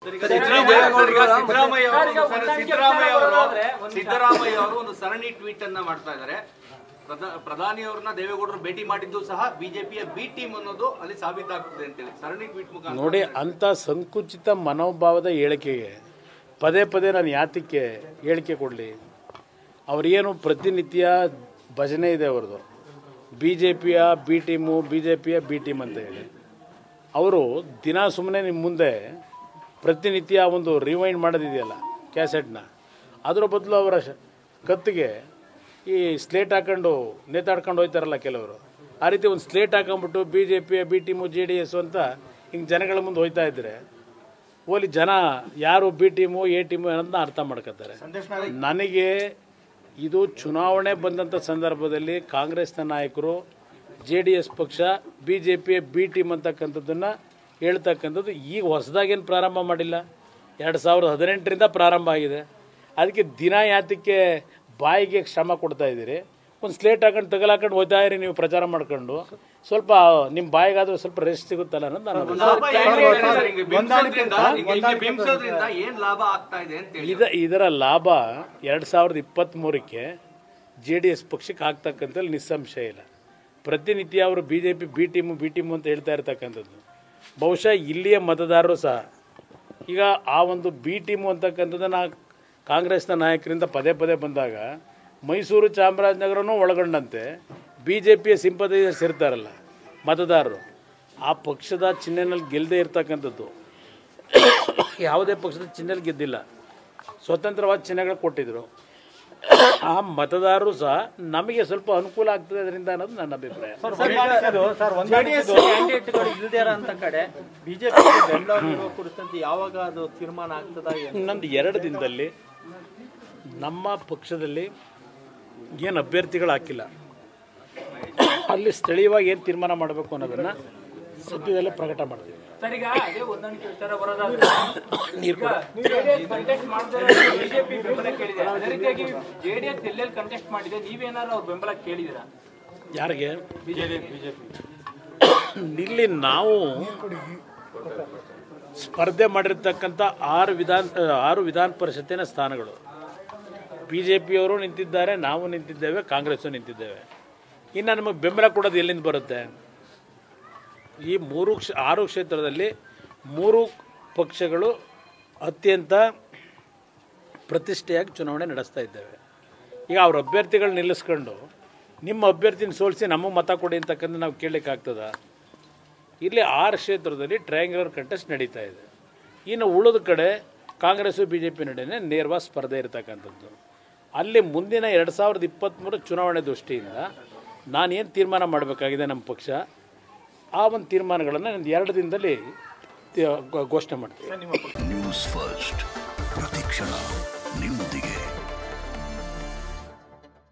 ಸಿದ್ದರಾಮಯ್ಯ ಅವರು ಸರ್, ಸಿದ್ದರಾಮಯ್ಯ ಅವರು ಸಿದ್ದರಾಮಯ್ಯ ಅವರು ಒಂದು ಸರಣಿ ಟ್ವೀಟ್ ಅನ್ನ ಮಾಡ್ತಾ ಇದ್ದಾರೆ ಪ್ರಧ- ಪ್ರಧಾನಿ ಅವ್ರನ್ನ ದೇವೇಗೌಡರು ಭೇಟಿ ಮಾಡಿದ್ದು ಸಹ ಬಿಜೆಪಿಯ ಬಿ ಟೀಮ್ ಅನ್ನೋದು ಅಲ್ಲಿ ಸಾಬೀತಾಗ್ತದೆ ಅಂತೇಳಿ ಸರಣಿ ಟ್ವೀಟ್ ಮುಖಾಂತರ ನೋಡಿ ಅಂಥ ಸಂಕುಚಿತ ಮನೋಭಾವದ ಹೇಳಿಕೆಗೆ ಪದೇ ಪದೇ ನಾನು ಯಾತಕ್ಕೆ ಹೇಳಿಕೆ ಕೊಡಲಿ ಅವರೇನು ಪ್ರತಿನಿತ್ಯ ಭಜನೆ ಇದೆ ಅವ್ರದ್ದು ಬಿ ಜೆ ಪಿಯ ಬಿ ಟೀಮು ಬಿ ಜೆ ಪಿಯ ಬಿ ಟೀಮ್ ಅಂತ ಹೇಳಿ ಅವರು ದಿನ ಸುಮ್ಮನೆ ನಿಮ್ಮ ಮುಂದೆ ಪ್ರತಿನಿತ್ಯ ಒಂದು ರಿವೈಂಡ್ ಮಾಡೋದಿದೆಯಲ್ಲ ಕ್ಯಾಸೆಟ್ನ ಅದರ ಬದಲು ಅವರ ಶ- ಕತ್ತಿಗೆ ಈ ಸ್ಲೇಟ್ ಹಾಕೊಂಡು ನೇತಾಡ್ಕೊಂಡು ಹೋಗ್ತಾರಲ್ಲ ಕೆಲವರು ಆ ರೀತಿ ಒಂದು ಸ್ಲೇಟ್ ಹಾಕೊಂಡ್ಬಿಟ್ಟು ಬಿ ಜೆ ಪಿಯ B team J D S ಅಂತ ಹಿಂಗೆ ಜನಗಳ ಮುಂದೆ ಹೋಯ್ತಾ ಇದ್ರೆ ಓಲಿ ಜನ ಯಾರು ಬಿ ಟೀಮು ಎ ಟೀಮು ಅನ್ನೋದನ್ನ ಅರ್ಥ ಮಾಡ್ಕೊತಾರೆ ನನಗೆ ಇದು ಚುನಾವಣೆ ಬಂದಂಥ ಸಂದರ್ಭದಲ್ಲಿ ಕಾಂಗ್ರೆಸ್ನ ನಾಯಕರು ಜೆ ಡಿ ಎಸ್ ಪಕ್ಷ ಬಿ ಜೆ ಪಿಯ ಬಿ ಟೀಮ್ ಅಂತಕ್ಕಂಥದ್ದನ್ನು ಹೇಳ್ತಕ್ಕಂಥದ್ದು ಈಗ ಹೊಸದಾಗೇನು ಪ್ರಾರಂಭ ಮಾಡಿಲ್ಲ ಎರಡು ಸಾವಿರದ ಹದಿನೆಂಟರಿಂದ ಪ್ರಾರಂಭ ಆಗಿದೆ ಅದಕ್ಕೆ ದಿನ ಯಾತಕ್ಕೆ ಬಾಯಿಗೆ ಶ್ರಮ ಕೊಡ್ತಾ ಇದ್ದೀರಿ ಒಂದು ಸ್ಲೇಟ್ ಹಾಕೊಂಡು ತಗಲಾಕೊಂಡು ಹೋಗ್ತಾ ಇರಿ ನೀವು ಪ್ರಚಾರ ಮಾಡ್ಕೊಂಡು ಸ್ವಲ್ಪ ನಿಮ್ಮ ಬಾಯಿಗಾದ್ರೂ ಸ್ವಲ್ಪ ರೆಸ್ಟ್ ಸಿಗುತ್ತಲ್ಲ ಅನ್ನೋದು ನನ್ನ ಲಾಭ ಏನ್ ಹೇಳ್ತಾರೆ ಸರ್? ಹಿಂಗೆ ಬಿಂಬಿಸೋದ್ರಿಂದ ಹಿಂಗೆ ಬಿಂಬಿಸೋದ್ರಿಂದ ಏನ್ ಲಾಭ ಆಗ್ತಾ ಇದೆ ಅಂತ ಹೇಳಿ ಇದ ಇದರ ಲಾಭ ಎರಡು ಸಾವಿರದ ಇಪ್ಪತ್ತ್ಮೂರಕ್ಕೆ ಜೆ ಡಿ ಎಸ್ ಪಕ್ಷಕ್ಕೆ ಆಗ್ತಕ್ಕಂಥದ್ದು ನಿಸ್ಸಂಶಯ ಇಲ್ಲ ಪ್ರತಿನಿತ್ಯ ಅವರು B J P B team B team ಅಂತ ಹೇಳ್ತಾ ಇರ್ತಕ್ಕಂಥದ್ದು ಬಹುಶಃ ಇಲ್ಲಿಯ ಮತದಾರರು ಸಹ ಈಗ ಆ ಒಂದು ಬಿ ಟೀಮು ಅಂತಕ್ಕಂಥದ್ದನ್ನು ಕಾಂಗ್ರೆಸ್ನ ನಾಯಕರಿಂದ ಪದೇ ಪದೇ ಬಂದಾಗ ಮೈಸೂರು ಚಾಮರಾಜನಗರನೂ ಒಳಗೊಂಡಂತೆ ಬಿ ಜೆ ಪಿಯ ಸಿಂಪತೈಸರ್ಸ್ ಇರ್ತಾರಲ್ಲ ಮತದಾರರು ಆ ಪಕ್ಷದ ಚಿಹ್ನೆನಲ್ಲಿ ಗೆಲ್ಲದೆ ಇರ್ತಕ್ಕಂಥದ್ದು ಯಾವುದೇ ಪಕ್ಷದ ಚಿಹ್ನೆಯಲ್ಲಿ ಗೆದ್ದಿಲ್ಲ ಸ್ವತಂತ್ರವಾದ ಚಿಹ್ನೆಗಳು ಕೊಟ್ಟಿದ್ರು ಆ ಮತದಾರರು ಸಹ ನಮಗೆ ಸ್ವಲ್ಪ ಅನುಕೂಲ ಆಗ್ತದೆ ಅದರಿಂದ ಅನ್ನೋದು ನನ್ನ ಅಭಿಪ್ರಾಯ ಕ್ಯಾಂಡಿಡೇಟ್ಗಳು ಇಲ್ದೇ ಇರೋಂಥ ಕಡೆ ಬಿಜೆಪಿ ಬೆಂಬಲ ನೀಡುವ ಕುರಿತಂತೆ ಯಾವಾಗ ಅದು ತೀರ್ಮಾನ ಆಗ್ತದ ಇನ್ನೊಂದು ಎರಡು ದಿನದಲ್ಲಿ ನಮ್ಮ ಪಕ್ಷದಲ್ಲಿ ಏನು ಅಭ್ಯರ್ಥಿಗಳು ಹಾಕಿಲ್ಲ ಅಲ್ಲಿ ಸ್ಥಳೀಯವಾಗಿ ಏನು ತೀರ್ಮಾನ ಮಾಡಬೇಕು ಅನ್ನೋದನ್ನು ಸದ್ಯದಲ್ಲೇ ಪ್ರಕಟ ಮಾಡ್ತೀವಿ ಸರ್ ಈಗ ಅದೇ ಹೊಂದಾಣಿಕೆ ವಿಚಾರ ಬರೋದಾದ್ರೆ ಈಗ ಜೆಡಿಎಸ್ ಕಂಟೆಸ್ಟ್ ಮಾಡಿದ್ರೆ ಬಿಜೆಪಿ ಬೆಂಬಲ ಕೇಳಿದೆ ಅದೇ ರೀತಿಯಾಗಿ ಜೆಡಿಎಸ್ ಎಲ್ಲೆಲ್ಲಿ ಕಂಟೆಸ್ಟ್ ಮಾಡಿದೆ ನೀವೇನಾದ್ರು ಅವ್ರ ಬೆಂಬಲ ಕೇಳಿದಿರಾ ಯಾರಿಗೆ ಬಿಜೆಪಿ ಬಿಜೆಪಿ ಇಲ್ಲಿ ನಾವು ಸ್ಪರ್ಧೆ ಮಾಡಿರ್ತಕ್ಕಂಥ ಆರು ವಿಧಾನ ಆರು ವಿಧಾನ ಪರಿಷತ್ತಿನ ಸ್ಥಾನಗಳು ಬಿ ಜೆ ಪಿಯವರು ನಿಂತಿದ್ದಾರೆ ನಾವು ನಿಂತಿದ್ದೇವೆ ಕಾಂಗ್ರೆಸ್ಸು ನಿಂತಿದ್ದೇವೆ ಇನ್ನು ನಮಗೆ ಬೆಂಬಲ ಕೊಡೋದು ಎಲ್ಲಿಂದ ಬರುತ್ತೆ ಈ ಮೂರು ಕ್ಷ ಆರು ಕ್ಷೇತ್ರದಲ್ಲಿ ಮೂರು ಪಕ್ಷಗಳು ಅತ್ಯಂತ ಪ್ರತಿಷ್ಠೆಯಾಗಿ ಚುನಾವಣೆ ನಡೆಸ್ತಾ ಇದ್ದೇವೆ ಈಗ ಅವ್ರ ಅಭ್ಯರ್ಥಿಗಳು ನಿಲ್ಲಿಸ್ಕೊಂಡು ನಿಮ್ಮ ಅಭ್ಯರ್ಥಿನ ಸೋಲಿಸಿ ನಮಗೆ ಮತ ಕೊಡಿ ಅಂತಕ್ಕಂಥ ನಾವು ಕೇಳಲಿಕ್ಕಾಗ್ತದ ಇಲ್ಲಿ ಆರು ಕ್ಷೇತ್ರದಲ್ಲಿ ಟ್ರಯಾಂಗ್ಯುಲರ್ ಕಂಟೆಸ್ಟ್ ನಡೀತಾ ಇದೆ ಇನ್ನು ಉಳಿದ ಕಡೆ ಕಾಂಗ್ರೆಸ್ಸು ಬಿ ಜೆ ಪಿ ನಡುವೆ ನೇರವಾದ ಸ್ಪರ್ಧೆ ಇರತಕ್ಕಂಥದ್ದು ಅಲ್ಲಿ ಮುಂದಿನ ಎರಡು ಸಾವಿರದ ಇಪ್ಪತ್ತ್ಮೂರು ಚುನಾವಣೆ ದೃಷ್ಟಿಯಿಂದ ನಾನೇನು ತೀರ್ಮಾನ ಮಾಡಬೇಕಾಗಿದೆ ನಮ್ಮ ಪಕ್ಷ ಆ ಒಂದು ತೀರ್ಮಾನಗಳನ್ನು ಒಂದು ಎರಡು ದಿನದಲ್ಲಿ ತಿ- ಘೋಷಣೆ ಮಾಡ್ತೀವಿ ನ್ಯೂಸ್ ಫಸ್ಟ್ ಪ್ರತಿಕ್ಷಣ ನಿಮ್ಮೊಂದಿಗೆ